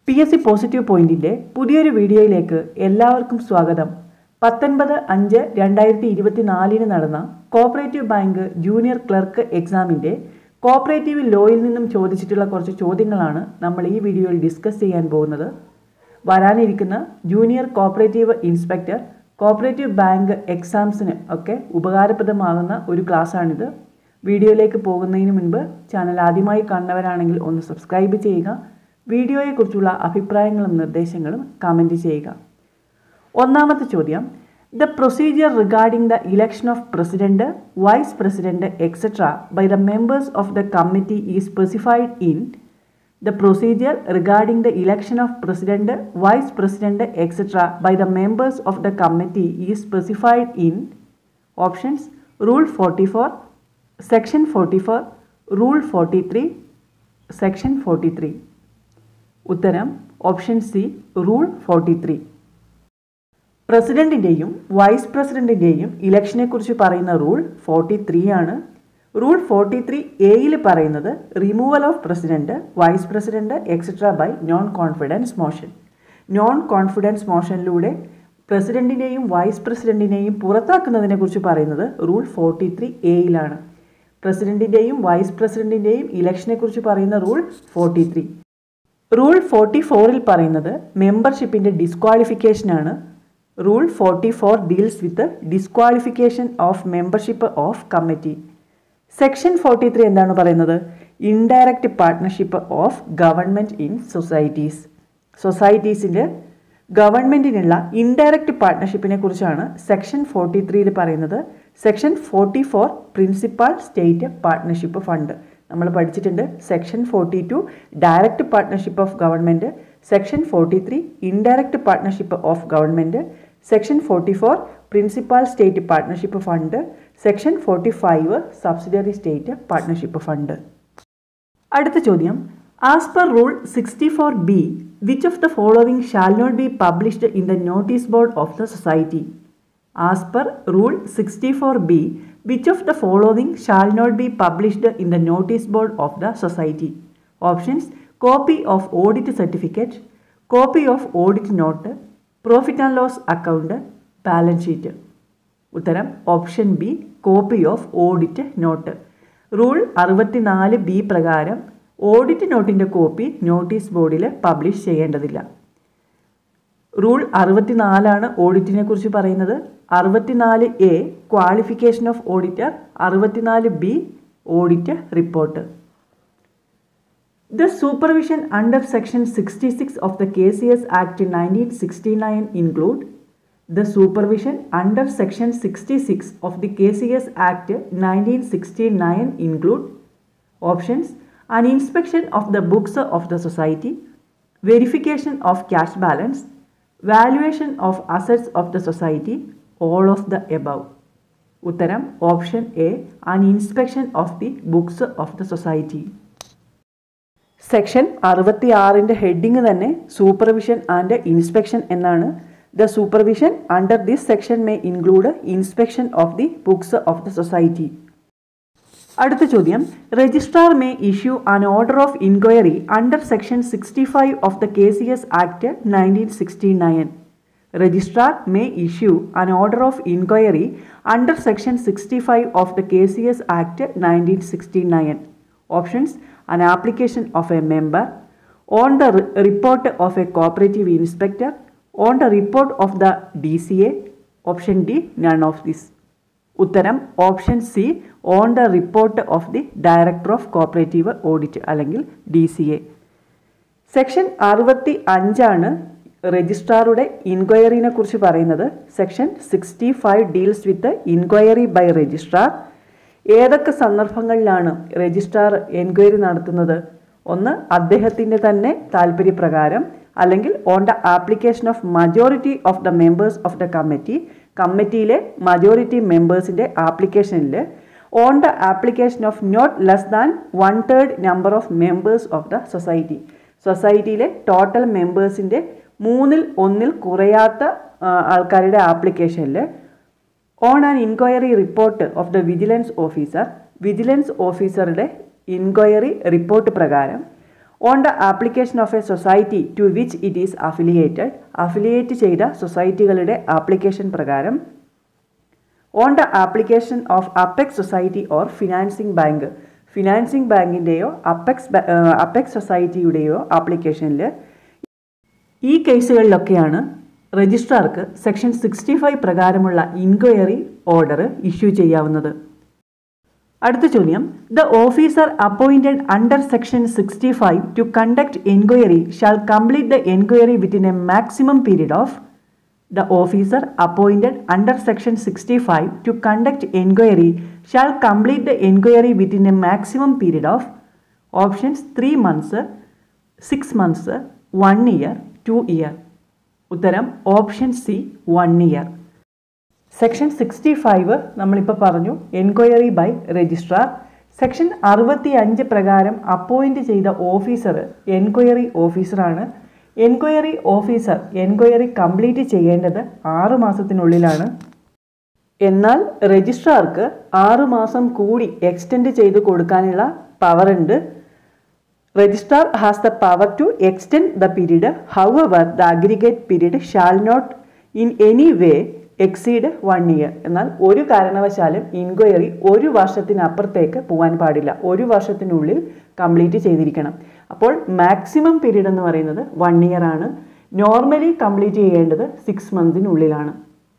P S C positive പോയിന്റിന്റെ പുതിയൊരു വീഡിയോയിലേക്ക് എല്ലാവർക്കും സ്വാഗതം പത്തൊൻപത് അഞ്ച് രണ്ടായിരത്തി ഇരുപത്തിനാലിന് നടന്ന കോപ്പറേറ്റീവ് ബാങ്ക് ജൂനിയർ ക്ലർക്ക് എക്സാമിന്റെ കോപ്പറേറ്റീവ് ലോയിൽ നിന്നും ചോദിച്ചിട്ടുള്ള കുറച്ച് ചോദ്യങ്ങളാണ് നമ്മൾ ഈ വീഡിയോയിൽ ഡിസ്കസ് ചെയ്യാൻ പോകുന്നത് വരാനിരിക്കുന്ന junior cooperative inspector cooperative bank എക്സാംസിന് ഒക്കെ ഉപകാരപ്രദമാകുന്ന ഒരു ക്ലാസ്സാണിത് വീഡിയോയിലേക്ക് പോകുന്നതിന് മുൻപ് ചാനൽ ആദ്യമായി കാണുന്നവരാണെങ്കിൽ ഒന്ന് സബ്സ്ക്രൈബ് ചെയ്യുക വീഡിയോയെക്കുറിച്ചുള്ള അഭിപ്രായങ്ങളും നിർദ്ദേശങ്ങളും കമൻറ്റ് ചെയ്യുക ഒന്നാമത്തെ ചോദ്യം the procedure regarding the election of president vice president etcetera by the members of the committee ഈ specified in the procedure regarding the election of president vice president etcetera by the members of the committee ഈ specified in options rule forty four section forty four rule forty three section forty three ഉത്തരം option C rule forty three പ്രസിഡന്റിൻ്റെയും vice പ്രസിഡന്റിൻ്റെയും ഇലക്ഷനെക്കുറിച്ച് പറയുന്ന rule forty three ആണ് rule forty three എയിൽ പറയുന്നത് removal of president vice president etcetera by non confidence motion non confidence മോഷനിലൂടെ പ്രസിഡന്റിനെയും വൈസ് പ്രസിഡന്റിനെയും പുറത്താക്കുന്നതിനെ കുറിച്ച് പറയുന്നത് റൂൾ ഫോർട്ടി ത്രീ എയിലാണ് പ്രസിഡന്റിൻ്റെയും വൈസ് പ്രസിഡന്റിൻ്റെയും ഇലക്ഷനെ കുറിച്ച് പറയുന്ന rule forty three rule forty ഫോറിൽ പറയുന്നത് മെമ്പർഷിപ്പിൻ്റെ ഡിസ്ക്വാളിഫിക്കേഷനാണ് rule forty four deals with disqualification of membership of committee section forty three എന്താണ് പറയുന്നത് indirect partnership of government in societies സൊസൈറ്റീസിൻ്റെ ഗവൺമെൻറ്റിനുള്ള ഇൻഡയറക്റ്റ് പാർട്ട്ണർഷിപ്പിനെ കുറിച്ചാണ് സെക്ഷൻ ഫോർട്ടി ത്രീയിൽ പറയുന്നത് section forty four principal state partnership fund നമ്മൾ പഠിച്ചിട്ടുണ്ട് section forty two direct partnership of government section forty three indirect partnership of government section forty four principal state partnership fund section forty five subsidiary state partnership fund അടുത്ത ചോദ്യം as per rule sixty four B which of the following shall not be published in the notice board of the society as per rule sixty four B which of the following shall not be published in the notice board of the society options copy of audit certificate copy of audit note profit and loss account balance sheet ഉത്തരം option B copy of audit note rule അറുപത്തിനാല് B പ്രകാരം audit നോട്ടിൻ്റെ copy notice ബോർഡിൽ publish ചെയ്യേണ്ടതില്ല rule അറുപത്തിനാലാണ് ഓഡിറ്റിനെ കുറിച്ച് പറയുന്നത് അറുപത്തിനാല് എ ക്വാളിഫിക്കേഷൻ ഓഫ് ഓഡിറ്റർ അറുപത്തിനാല് B audit report The supervision under section 66 of the KCS Act 1969 include the supervision under section 66 of the KCS Act 1969 include options an inspection of the books of the society, verification of cash balance, valuation of assets of the society, all of the above. ഉത്തരം option A an inspection of the books of the society section അറുപത്തി ആറിൻ്റെ heading തന്നെ supervision and inspection എന്നാണ് the supervision under this section may include inspection of the books of the society അടുത്ത ചോദ്യം registrar may issue an order of inquiry under section sixty five of the K C S act nineteen sixty nine registrar may issue an order of inquiry under section sixty five of the K C S act nineteen sixty nine options an application of a member, on the re- report of a cooperative inspector, on the report of the DCA, option D, none of this. ഉത്തരം option C on the report of the director of cooperative audit അല്ലെങ്കിൽ D C A section അറുപത്തി അഞ്ചാണ് രജിസ്ട്രാറുടെ ഇൻക്വയറിനെ കുറിച്ച് പറയുന്നത് section sixty five deals with inquiry by registrar ഏതൊക്കെ സന്ദർഭങ്ങളിലാണ് രജിസ്ട്രാർ എൻക്വയറി നടത്തുന്നത് ഒന്ന് അദ്ദേഹത്തിൻ്റെ തന്നെ താല്പര്യപ്രകാരം അല്ലെങ്കിൽ on the application of majority of the members of the committee കമ്മിറ്റിയിലെ മജോറിറ്റി മെമ്പേഴ്സിൻ്റെ ആപ്ലിക്കേഷനിൽ on the application of not less than one third number of members of the society സൊസൈറ്റിയിലെ ടോട്ടൽ മെമ്പേഴ്സിൻ്റെ മൂന്നിൽ ഒന്നിൽ കുറയാത്ത ആ, ആൾക്കാരുടെ ആപ്ലിക്കേഷനിൽ on an inquiry report of the vigilance officer vigilance ഓഫീസറുടെ ഇൻക്വയറി റിപ്പോർട്ട് പ്രകാരം on the application of a society to which it is affiliated affiliate ചെയ്ത സൊസൈറ്റികളുടെ ആപ്ലിക്കേഷൻ പ്രകാരം on the application of apex society or financing bank financing ബാങ്കിൻ്റെയോ apex apex സൊസൈറ്റിയുടെയോ ആപ്ലിക്കേഷനിൽ ഈ കേസുകളിലൊക്കെയാണ് രജിസ്ട്രാർക്ക് സെക്ഷൻ സിക്സ്റ്റി ഫൈവ് പ്രകാരമുള്ള ഇൻക്വയറി ഓർഡർ ഇഷ്യൂ ചെയ്യാവുന്നത് അടുത്ത ചോദ്യം the officer appointed under section sixty five to conduct enquiry shall complete the enquiry within a maximum period of the officer appointed under section sixty five to conduct enquiry shall complete the enquiry within a maximum period of options three months six months one year two year ഉത്തരം option C one year section sixty five നമ്മളിപ്പോൾ പറഞ്ഞു enquiry by registrar section അറുപത്തി അഞ്ച് പ്രകാരം appoint ചെയ്ത officer enquiry ഓഫീസറാണ് enquiry officer enquiry complete ചെയ്യേണ്ടത് ആറ് മാസത്തിനുള്ളിലാണ് എന്നാൽ രജിസ്ട്രാർക്ക് ആറ് മാസം കൂടി എക്സ്റ്റെൻഡ് ചെയ്ത് കൊടുക്കാനുള്ള പവർ ഉണ്ട് registrar has the power to extend the period however the aggregate period shall not in any way exceed one year എന്നാൽ ഒരു കാരണവശാലും ഇൻക്വയറി ഒരു വർഷത്തിനപ്പുറത്തേക്ക് പോകാൻ പാടില്ല ഒരു വർഷത്തിനുള്ളിൽ കംപ്ലീറ്റ് ചെയ്തിരിക്കണം അപ്പോൾ മാക്സിമം പീരീഡ് എന്ന് പറയുന്നത് വൺ ഇയർ ആണ് നോർമലി കംപ്ലീറ്റ് ചെയ്യേണ്ടത് സിക്സ് മന്തിനുള്ളിലാണ്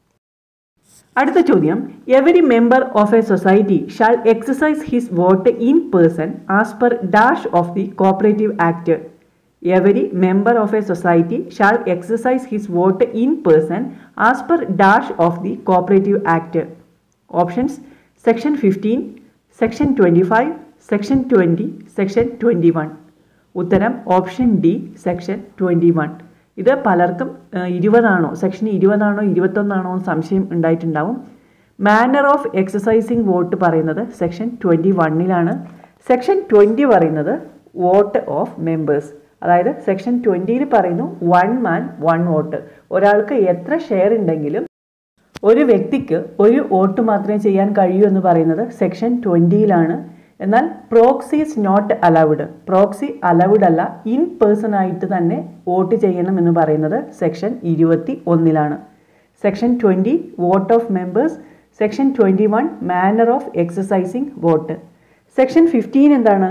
അടുത്ത ചോദ്യം every member of a society shall exercise his vote in person as per dash of the cooperative act every member of a society shall exercise his vote in person as per dash of the cooperative act options section fifteen section twenty five section twenty section twenty one ഉത്തരം option D section twenty one ഇത് പലർക്കും ഇരുപതാണോ section ഇരുപതാണോ ഇരുപത്തൊന്നാണോ എന്ന് സംശയം ഉണ്ടായിട്ടുണ്ടാവും manner of exercising vote പറയുന്നത് section twenty വണ്ണിലാണ് സെക്ഷൻ ട്വൻറ്റി പറയുന്നത് വോട്ട് ഓഫ് മെമ്പേഴ്സ് അതായത് സെക്ഷൻ ട്വൻറ്റിയിൽ പറയുന്നു വൺ മാൻ വൺ വോട്ട് ഒരാൾക്ക് എത്ര ഷെയർ ഉണ്ടെങ്കിലും ഒരു വ്യക്തിക്ക് ഒരു വോട്ട് മാത്രമേ ചെയ്യാൻ കഴിയൂ എന്ന് പറയുന്നത് സെക്ഷൻ ട്വൻറ്റിയിലാണ് എന്നാൽ proxy is not allowed proxy allowed അല്ല ഇൻ പേഴ്സൺ ആയിട്ട് തന്നെ വോട്ട് ചെയ്യണം എന്ന് പറയുന്നത് സെക്ഷൻ ഇരുപത്തി ഒന്നിലാണ് section twenty vote of members section twenty one manner of exercising vote section fifteen എന്താണ്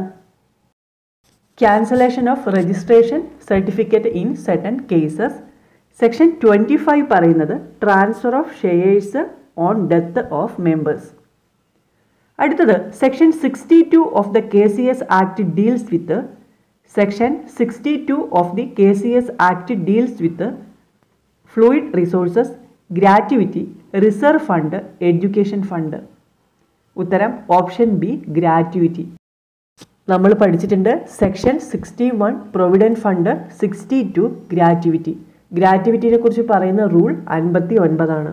cancellation of registration certificate in certain cases section twenty five പറയുന്നത് transfer of shares on death of members അടുത്തത് section sixty two of the K C S act deals with section sixty two of the K C S act deals with fluid resources gratuity reserve fund education fund ഉത്തരം option B gratuity നമ്മൾ പഠിച്ചിട്ടുണ്ട് section sixty one provident fund sixty two gratuity ഗ്രാറ്റുവിറ്റിനെ കുറിച്ച് പറയുന്ന rule അൻപത്തി ഒൻപതാണ്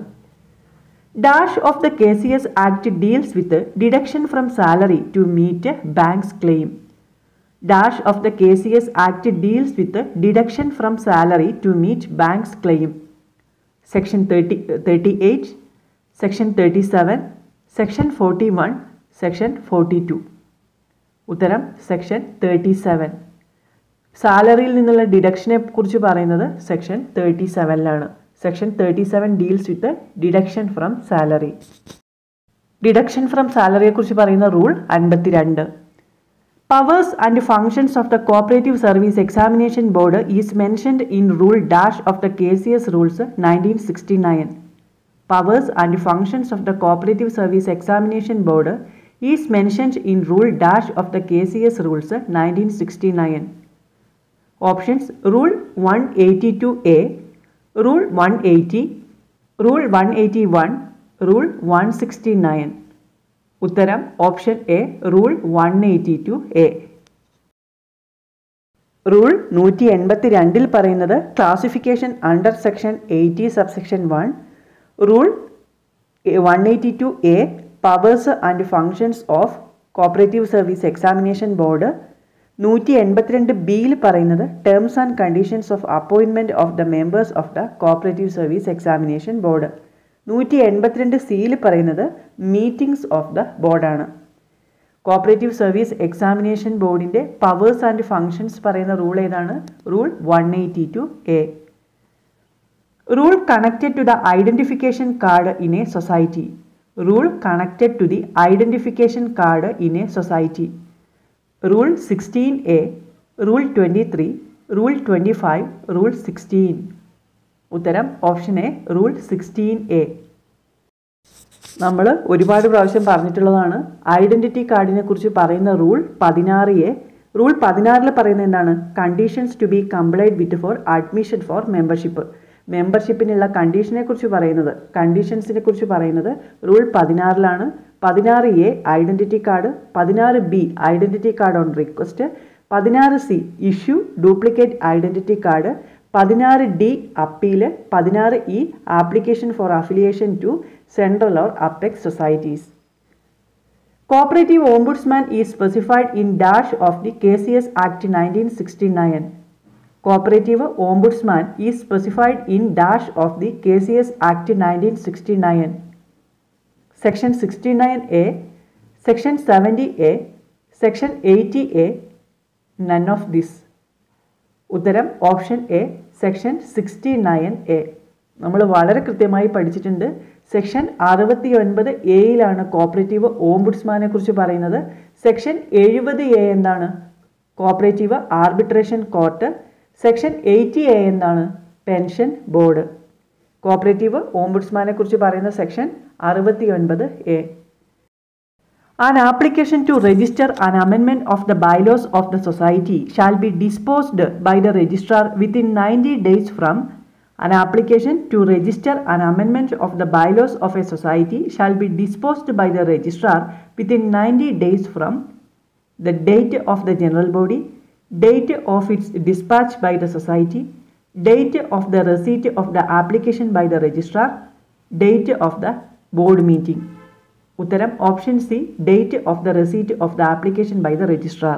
dash of the K C S act deals with deduction from salary to meet bank's claim dash of the K C S act deals with deduction from salary to meet bank's claim section thirty thirty eight section thirty seven section forty one section forty two ഉത്തരം section thirty seven സാലറിയിൽ നിന്നുള്ള ഡിഡക്ഷനെ കുറിച്ച് പറയുന്നത് section thirty സെവനിലാണ് section thirty seven deals with deduction from salary deduction from സാലറിയെ കുറിച്ച് പറയുന്ന റൂൾ അൻപത്തിരണ്ട് powers and functions of the cooperative service examination board is mentioned in rule dash of the K C S rules nineteen sixty nine powers and functions of the cooperative service examination board is mentioned in rule dash of the K C S rules nineteen sixty nine options rule one eighty two A rule one eighty rule one eighty one rule one sixty nine ഉത്തരം option A rule one eighty two A rule നൂറ്റി എൺപത്തി രണ്ടിൽ പറയുന്നത് classification under section eighty subsection one rule one eighty two A powers and functions of cooperative service examination board നൂറ്റി എൺപത്തിരണ്ട് ബിയിൽ പറയുന്നത് terms and conditions of appointment of the members of the cooperative service examination board നൂറ്റി എൺപത്തിരണ്ട് സിയിൽ പറയുന്നത് meetings of the ബോർഡാണ് cooperative service examination ബോർഡിൻ്റെ പവേഴ്സ് ആൻഡ് ഫങ്ഷൻസ് പറയുന്ന റൂൾ ഏതാണ് rule one eighty two A rule connected to the identification card in a society rule connected to the identification card in a society rule sixteen A rule twenty three rule twenty five rule sixteen ഉത്തരം option A rule sixteen A നമ്മൾ ഒരുപാട് പ്രാവശ്യം പറഞ്ഞിട്ടുള്ളതാണ് identity കാർഡിനെ കുറിച്ച് പറയുന്ന rule പതിനാറ് A rule പതിനാറിൽ പറയുന്നത് എന്താണ് conditions to be complied with for admission for membership മെമ്പർഷിപ്പിനുള്ള കണ്ടീഷനെ കുറിച്ച് പറയുന്നത് കണ്ടീഷൻസിനെ കുറിച്ച് പറയുന്നത് റൂൾ പതിനാറിലാണ് പതിനാറ് എ ഐഡൻറ്റിറ്റി കാർഡ് പതിനാറ് B identity card on request പതിനാറ് C issue duplicate identity card പതിനാറ് ഡി അപ്പീല് പതിനാറ് E application for affiliation to central or apex societies cooperative ombudsman is specified in dash of the K C S act nineteen sixty nine cooperative ombudsman is specified in dash of the K C S act nineteen sixty nine section sixty nine A section seventy A section eighty A none of this ഉത്തരം option A section sixty nine A നമ്മൾ വളരെ കൃത്യമായി പഠിച്ചിട്ടുണ്ട് section അറുപത്തി ഒൻപത് എയിലാണ് cooperative ഓംബുഡ്സ്മാനെ കുറിച്ച് പറയുന്നത് സെക്ഷൻ എഴുപത് എ എന്താണ് cooperative arbitration court section eighty A എന്താണ് പെൻഷൻ ബോർഡ് കോപ്പറേറ്റീവ് ഓംബുഡ്സ്മാനെ കുറിച്ച് പറയുന്ന സെക്ഷൻ അറുപത്തി ഒൻപത് A An application to register an amendment of the bylaws of the society shall be disposed by the registrar within 90 days from an application to register an amendment of the bylaws of a society shall be disposed by the registrar within 90 days from the date of the general body, date of its dispatch by the society, date of the receipt of the application by the registrar, date of the board meeting. ഉത്തരം option C date of the receipt of the application by the registrar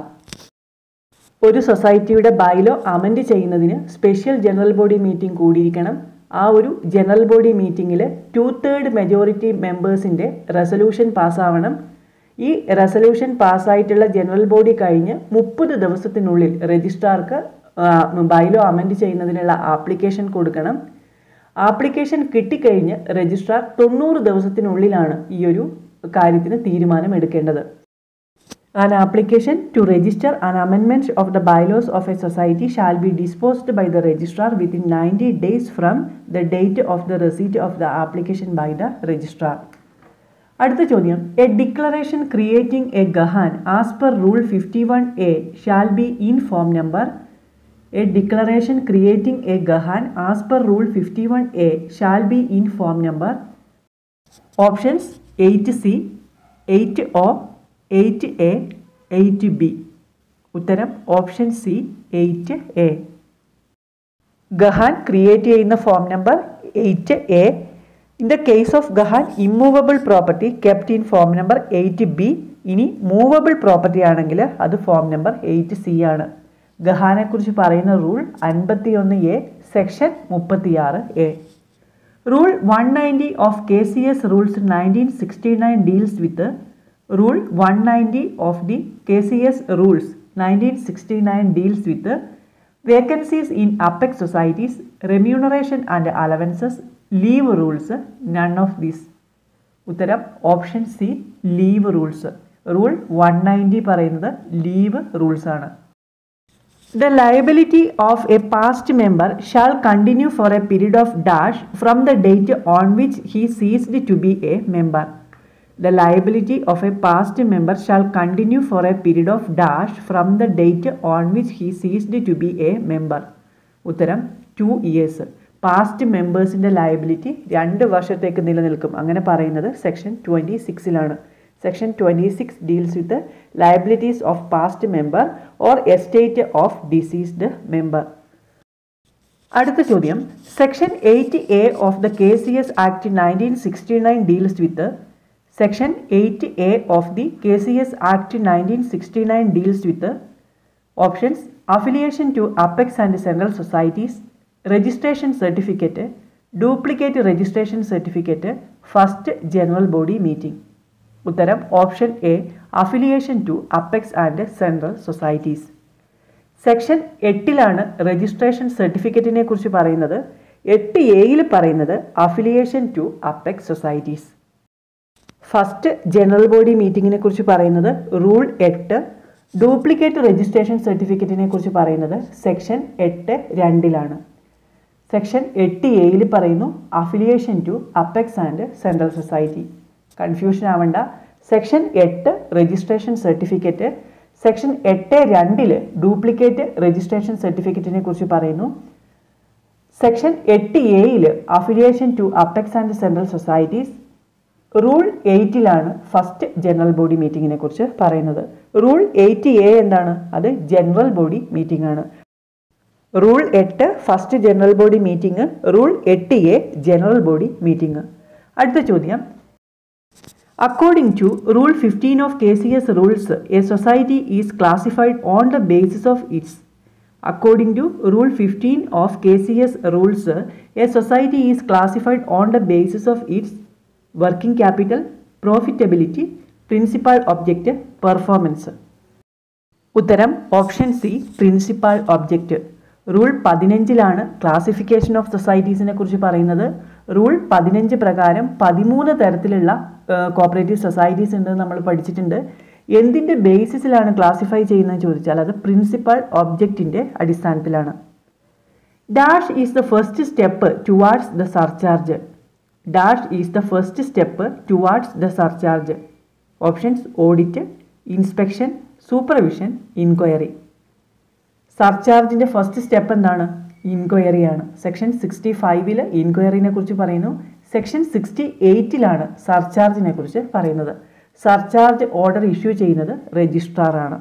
ഒരു സൊസൈറ്റിയുടെ bylaw amend ചെയ്യുന്നതിന് special general body meeting കൂടിയിരിക്കണം ആ ഒരു general body മീറ്റിംഗിൽ two third majority മെമ്പേഴ്സിൻ്റെ resolution പാസ്സാവണം ഈ റെസൊല്യൂഷൻ പാസ്സായിട്ടുള്ള ജനറൽ ബോഡി കഴിഞ്ഞ് മുപ്പത് ദിവസത്തിനുള്ളിൽ രജിസ്ട്രാർക്ക് ബൈലോ അമെൻഡ് ചെയ്യുന്നതിനുള്ള ആപ്ലിക്കേഷൻ കൊടുക്കണം ആപ്ലിക്കേഷൻ കിട്ടിക്കഴിഞ്ഞ് രജിസ്ട്രാർ തൊണ്ണൂറ് ദിവസത്തിനുള്ളിലാണ് ഈ ഒരു കാര്യത്തിന് തീരുമാനം എടുക്കേണ്ടത് An application to register an amendment of the bylaws of a society shall be disposed by the registrar within 90 days from the date of the receipt of the application by the registrar. അടുത്ത ചോദ്യം a declaration creating a gahan as per rule fifty one A shall be in form number a declaration creating a gahan as per rule fifty one A shall be in form number options eight C eight O eight A eight B ഉത്തരം option C eight A gahan create ചെയ്യുന്ന form number eight A in the case of gahan immovable property kept in form number eight B ഇനി movable property ആണെങ്കിൽ അത് form number eight C ആണ് ഗഹാനെ കുറിച്ച് പറയുന്ന rule അൻപത്തി ഒന്ന് എ സെക്ഷൻ മുപ്പത്തിയാറ് A rule one ninety of K C S rules nineteen sixty nine deals with rule one ninety of the K C S rules nineteen sixty nine deals with vacancies in apex societies remuneration and allowances leave rules none of these ഉത്തരം option C leave rules rule one ninety പറയുന്നത് leave rules ആണ് The liability of a past member shall continue for a period of dash from the date on which he ceased to be a member. The liability of a past member shall continue for a period of dash from the date on which he ceased to be a member. ഉത്തരം two years past മെമ്പേഴ്സിൻ്റെ liability രണ്ട് വർഷത്തേക്ക് നിലനിൽക്കും അങ്ങനെ പറയുന്നത് section twenty സിക്സിലാണ് section twenty six deals with liabilities of past member or estate of deceased member അടുത്ത ചോദ്യം section eight A of the K C S act nineteen sixty nine deals with section eight A of the K C S act nineteen sixty nine deals with options affiliation to apex and central societies registration certificate duplicate registration certificate first general body meeting ഉത്തരം option A affiliation to apex and central societies section എട്ടിലാണ് registration സർട്ടിഫിക്കറ്റിനെ കുറിച്ച് പറയുന്നത് എട്ട് എയിൽ പറയുന്നത് affiliation to apex societies first general body മീറ്റിങ്ങിനെ കുറിച്ച് പറയുന്നത് റൂൾ എട്ട് ഡ്യൂപ്ലിക്കേറ്റ് രജിസ്ട്രേഷൻ സർട്ടിഫിക്കറ്റിനെ കുറിച്ച് പറയുന്നത് സെക്ഷൻ എട്ട് രണ്ടിലാണ് സെക്ഷൻ എട്ട് എയിൽ പറയുന്നു affiliation to apex and central society confusion ആവണ്ട സെക്ഷൻ എട്ട് രജിസ്ട്രേഷൻ സർട്ടിഫിക്കറ്റ് സെക്ഷൻ എട്ട് രണ്ടില് ഡ്യൂപ്ലിക്കേറ്റ് രജിസ്ട്രേഷൻ സർട്ടിഫിക്കറ്റിനെ കുറിച്ച് പറയുന്നു സെക്ഷൻ എട്ട് എയിൽ affiliation to apex and central societies rule എയ്റ്റിലാണ് ഫസ്റ്റ് ജനറൽ ബോഡി മീറ്റിങ്ങിനെ കുറിച്ച് പറയുന്നത് റൂൾ എയ്റ്റ് എ എന്താണ് അത് ജനറൽ ബോഡി മീറ്റിംഗ് ആണ് റൂൾ എട്ട് first general body meeting rule എട്ട് എ ജനറൽ ബോഡി മീറ്റിംഗ് അടുത്ത ചോദ്യം according to rule fifteen of K C S rules a society is classified on the basis of its according to rule fifteen of K C S rules a society is classified on the basis of its working capital profitability principal object performance ഉത്തരം option C principal object rule പതിനഞ്ചിലാണ് classification of സൊസൈറ്റീസിനെ കുറിച്ച് പറയുന്നത് rule പതിനഞ്ച് പ്രകാരം പതിമൂന്ന് തരത്തിലുള്ള cooperative societies ഉണ്ട് നമ്മൾ പഠിച്ചിട്ടുണ്ട് എന്തിൻ്റെ ബേസിസിലാണ് ക്ലാസിഫൈ ചെയ്യുന്നത് ചോദിച്ചാൽ അത് പ്രിൻസിപ്പൽ ഒബ്ജക്റ്റിൻ്റെ അടിസ്ഥാനത്തിലാണ് dash is the first step towards the surcharge dash is the first step towards the surcharge options audit inspection supervision inquiry സർചാർജിൻ്റെ ഫസ്റ്റ് സ്റ്റെപ്പ് എന്താണ് ഇൻക്വയറി ആണ് സെക്ഷൻ സിക്സ്റ്റി ഫൈവില് ഇൻക്വയറിനെ കുറിച്ച് പറയുന്നു സെക്ഷൻ സിക്സ്റ്റി എയ്റ്റിലാണ് സർചാർജിനെ കുറിച്ച് പറയുന്നത് സർചാർജ് ഓർഡർ ഇഷ്യൂ ചെയ്യുന്നത് രജിസ്ട്രാർ ആണ്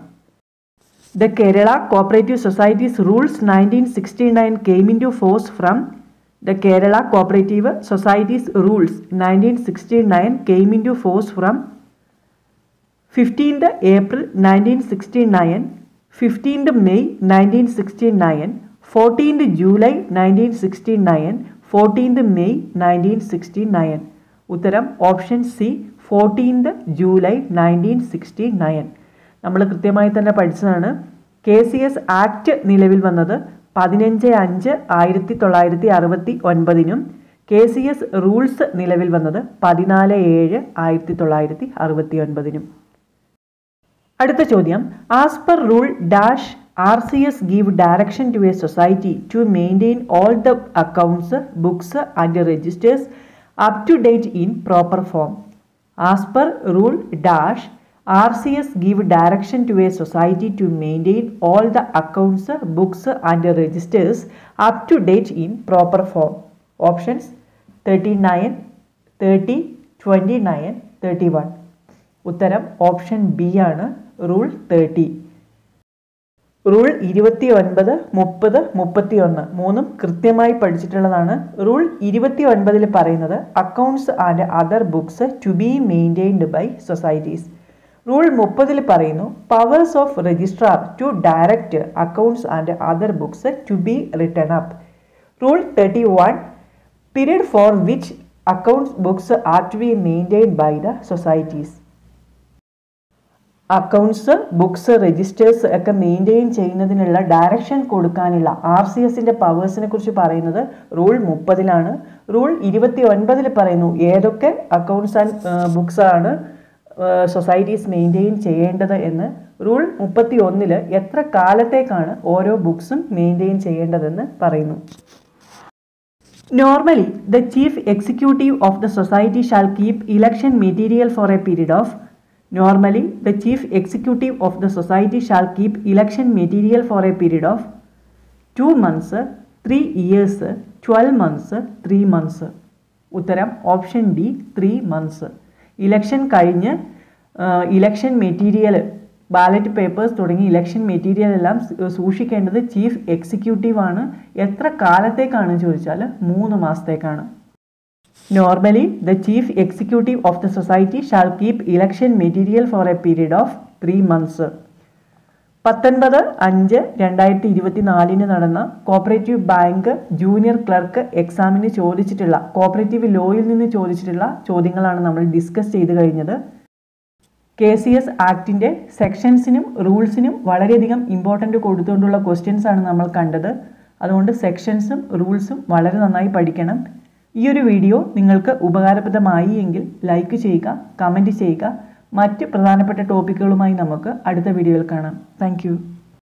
the Kerala cooperative societies rules nineteen sixty nine came into force from the Kerala cooperative societies rules nineteen sixty nine came into force from fifteenth April nineteen sixty nine fifteenth May nineteen sixty nine fourteenth July nineteen sixty nine fourteenth May nineteen sixty nine ഉത്തരം option C fourteenth July nineteen sixty nine നമ്മൾ കൃത്യമായി തന്നെ പഠിച്ചതാണ് K C S act നിലവിൽ വന്നത് പതിനഞ്ച് അഞ്ച് ആയിരത്തി തൊള്ളായിരത്തി അറുപത്തി ഒൻപതിനും കെ സി എസ് റൂൾസ് നിലവിൽ വന്നത് പതിനാല് ഏഴ് ആയിരത്തി തൊള്ളായിരത്തി അറുപത്തി ഒൻപതിനും അടുത്ത ചോദ്യം as per rule dash R C S give direction to a society to maintain all the accounts books and registers up to date in proper form as per rule dash R C S give direction to a society to maintain all the accounts books and registers up to date in proper form options thirty nine thirty twenty nine thirty one ഉത്തരം option B ആണ് rule thirty rule ഇരുപത്തി ഒൻപത് മുപ്പത് മുപ്പത്തി ഒന്ന് മൂന്നും കൃത്യമായി പഠിച്ചിട്ടുള്ളതാണ് rule ഇരുപത്തി ഒൻപതിൽ പറയുന്നത് accounts and other books to be maintained by societies rule മുപ്പതിൽ പറയുന്നു powers of registrar to direct accounts and other books to be written up rule thirty one period for which accounts books are to be maintained by the societies accounts books registers ഒക്കെ maintain ചെയ്യുന്നതിനുള്ള direction കൊടുക്കാനുള്ള R C എസിൻ്റെ പവേഴ്സിനെ കുറിച്ച് പറയുന്നത് rule മുപ്പതിലാണ് rule ഇരുപത്തി ഒൻപതിൽ പറയുന്നു ഏതൊക്കെ അക്കൗണ്ട്സ് ആൻഡ് ബുക്സ് ആണ് സൊസൈറ്റീസ് മെയിൻറ്റെയിൻ ചെയ്യേണ്ടത് എന്ന് റൂൾ മുപ്പത്തി ഒന്നിൽ എത്ര കാലത്തേക്കാണ് ഓരോ ബുക്സും മെയിൻറ്റെയിൻ ചെയ്യേണ്ടതെന്ന് പറയുന്നു normally the chief executive of the society shall keep election material for a period of Normally, the chief executive of the society shall keep election material for a period of 2 months, 3 years, 12 months, 3 months. ഉത്തരം option D three months election കഴിഞ്ഞ് election material ballot papers തുടങ്ങി election material എല്ലാം സൂക്ഷിക്കേണ്ടത് chief executive ആണ് എത്ര കാലത്തേക്കാണ് ചോദിച്ചാൽ മൂന്ന് മാസത്തേക്കാണ് Normally, the chief executive of the society shall keep election material for a period of three months. പത്തൊൻപത് അഞ്ച് രണ്ടായിരത്തി ഇരുപത്തി നാലിന് നടന്ന കോപ്പറേറ്റീവ് ബാങ്ക് ജൂനിയർ ക്ലർക്ക് എക്സാമിന് ചോദിച്ചിട്ടുള്ള കോപ്പറേറ്റീവ് ലോയിൽ നിന്ന് ചോദിച്ചിട്ടുള്ള ചോദ്യങ്ങളാണ് നമ്മൾ ഡിസ്കസ് ചെയ്ത് കഴിഞ്ഞത് കെ സി എസ് ആക്ടിൻ്റെ സെക്ഷൻസിനും റൂൾസിനും വളരെയധികം ഇമ്പോർട്ടൻ്റ് കൊടുത്തുകൊണ്ടുള്ള ക്വസ്റ്റ്യൻസ് ആണ് നമ്മൾ കണ്ടത് അതുകൊണ്ട് സെക്ഷൻസും റൂൾസും വളരെ നന്നായി പഠിക്കണം ഈ ഒരു വീഡിയോ നിങ്ങൾക്ക് ഉപകാരപ്രദമായി എങ്കിൽ ലൈക്ക് ചെയ്യുക കമൻറ്റ് ചെയ്യുക മറ്റ് പ്രധാനപ്പെട്ട ടോപ്പിക്കുകളുമായി നമുക്ക് അടുത്ത വീഡിയോയിൽ കാണാം താങ്ക്